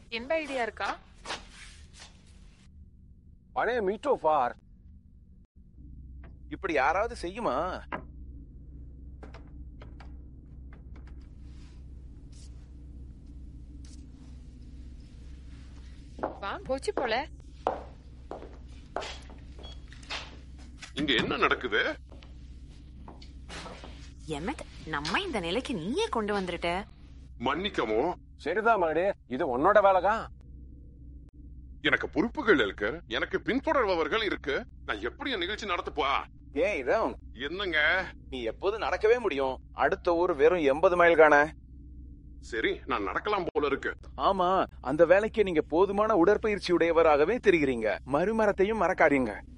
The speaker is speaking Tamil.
எந்த ஐடியா இருக்கா பழைய மீட்டோ ஃபார் இப்படி யாராவது செய்யுமா வா போச்சு போல இங்க என்ன நடக்குது எமத் நம்ம இந்த நிலைக்கு நீயே கொண்டு வந்துட்ட மன்னிக்கவும் சரிதான் மகனே இது உன்னோட வேலைதான் எனக்கு பொறுப்புகள் இருக்கு எனக்கு பின்தொடர்பவர்கள் இருக்கு நான் எப்படி என் நிகழ்ச்சி நடத்தப்பா ஏன் இதான் என்னங்க நீ எப்போது நடக்கவே முடியும் அடுத்த ஊர் வெறும் எண்பது மைல் காண சரி நான் நடக்கலாம் போல இருக்கு ஆமா அந்த வேலைக்கு நீங்க போதுமான உடற்பயிற்சி உடையவராகவே தெரிகிறீங்க மறுமரத்தையும் மறக்காதீங்க